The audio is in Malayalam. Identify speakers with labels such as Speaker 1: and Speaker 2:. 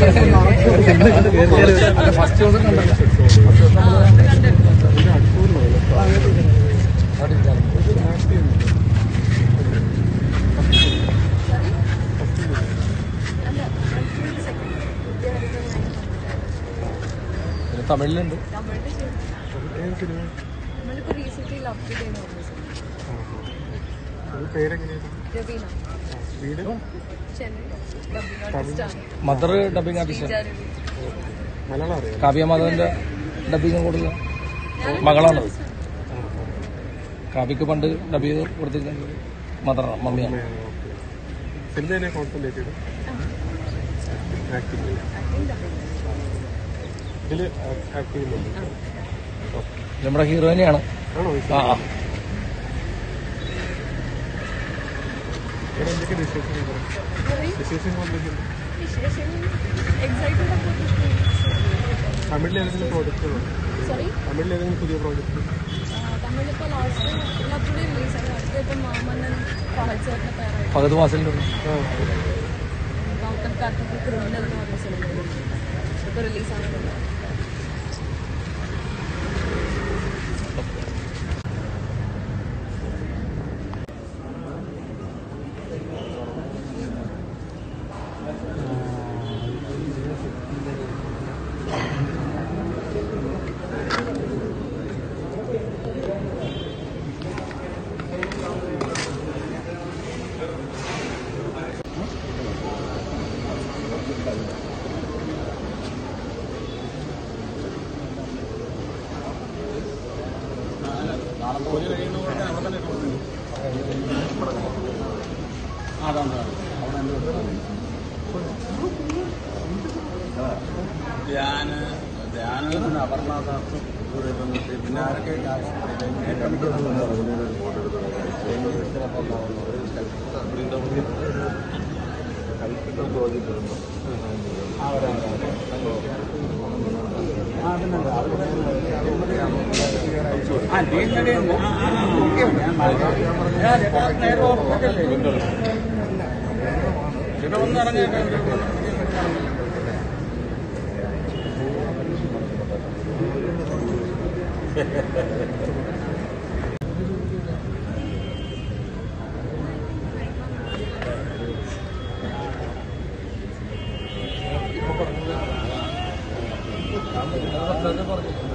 Speaker 1: ഫസ്റ്റ് ദിവസം കണ്ടല്ലോ പിന്നെ തമിഴിലുണ്ട്
Speaker 2: നമ്മളിപ്പോ റീസെന്റ് ലവ് ടു ഡേ
Speaker 3: പേരെങ്ങനെയാണ്
Speaker 2: രവീന
Speaker 3: വീട്
Speaker 2: ചെന്നൈ ഡബിംഗ് ആർട്ടിസ്റ്റാണ്
Speaker 1: mother dubbing artist
Speaker 2: Sreeja Ravi
Speaker 3: Malayalam അറിയാം
Speaker 1: കാവ്യ മാധവന്റെ ഡബിങ് കൂടുതൽ മകളാണത് കാവ്യക്ക് പണ്ട് ഡബ് ചെയ്ത് കൊടുത്തിരുന്നത് മദറാണ് മമ്മിയാണ്
Speaker 3: സിനിമ തന്നെ കോൺസെൻട്രേറ്റ് ചെയ്ത് ആക്ടിങ്
Speaker 2: ആക്ടിങ് ഡബിംഗ്
Speaker 3: ഇതില് ആക്ടിങ്
Speaker 1: നമ്മുടെ ഹീറോയിനെയാണ്
Speaker 3: ആണോ
Speaker 1: ആ ആ
Speaker 3: ഇവിടെ എന്തൊക്കെ വിശേഷങ്ങൾ വിശേഷങ്ങൾ എന്തൊക്കെയുണ്ട്
Speaker 2: വിശേഷം എക്സൈറ്റഡ് അബൌട്ട്
Speaker 3: തമിഴിൽ ഏതെങ്കിലും പ്രോജക്റ്റുകളോ
Speaker 2: സോറി
Speaker 3: തമിഴിൽ ഏതെങ്കിലും പുതിയ പ്രോജക്റ്റ്
Speaker 2: തമിഴിലിപ്പോൾ ലാസ്റ്റ് ലവ് ടു ഡേ റിലീസായി അടുത്ത ഇപ്പം മാമന്നൻ ഫഹദ് സാറിന്റെ പേരായിട്ട്
Speaker 1: പകുതി മാസത്തിലുള്ള
Speaker 2: ഗൗതം കാർത്തിക് ക്രിമിനൽ എന്ന് പറഞ്ഞ സിനിമ ഇപ്പോൾ റിലീസാകുന്നുണ്ട്
Speaker 4: ധ്യാന് ധ്യാന അപർണദാസും പിന്നെ ആരൊക്കെ ആ ടീമിന്റെ ഇവിടെ ഒന്ന് ഇറങ്ങിയിട്ട്
Speaker 1: പറഞ്ഞു